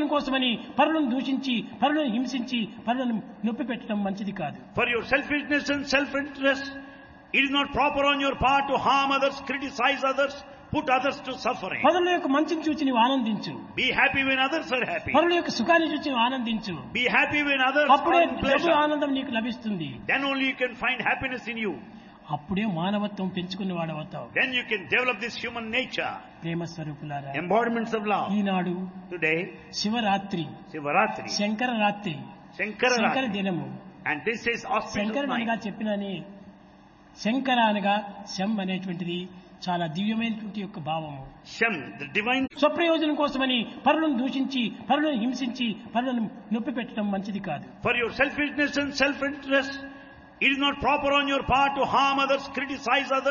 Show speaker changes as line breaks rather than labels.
స్వప్రయోజనం కోసమని పరులను దూషించి పరులను హింసించి పరులను నొప్పి పెట్టడం మంచిది కాదు
For your selfishness and self-interest, it is not proper on your part to harm others, criticize others, put others to suffering.
పరుల యొక్క మంచిని చూచి నీవు ఆనందించు
Be happy when others are happy.
పరుల యొక్క సుఖాన్ని చూచి నీవు ఆనందించు
Be happy when others
అప్పుడే
are in
డబ్బు
pleasure.
ఆనందం నీకు లభిస్తుంది
Then only you can find happiness in you.
అప్పుడే మానవత్వం పెంచుకుని వాడవుతావు
Then you can develop this human nature.
ప్రేమ స్వరూపులారా
Embodiments of love.
Eenadu
Today,
Shivaratri
Sivaratri,
Shankara రాత్రి శంకర
Shankara
దినము
And this is auspicious
శంకరుడు
night.
అనగా చెప్పినని శంకర అనగా శం అనేటువంటిది చాలా దివ్యమైనటువంటి యొక్క భావము
Shem, the divine
స్వప్రయోజనం కోసమని పరులను దూషించి పరులను హింసించి పరులను నొప్పి పెట్టడం మంచిది కాదు
For your selfishness and self-interest, it is not proper on your part to harm others, criticize others,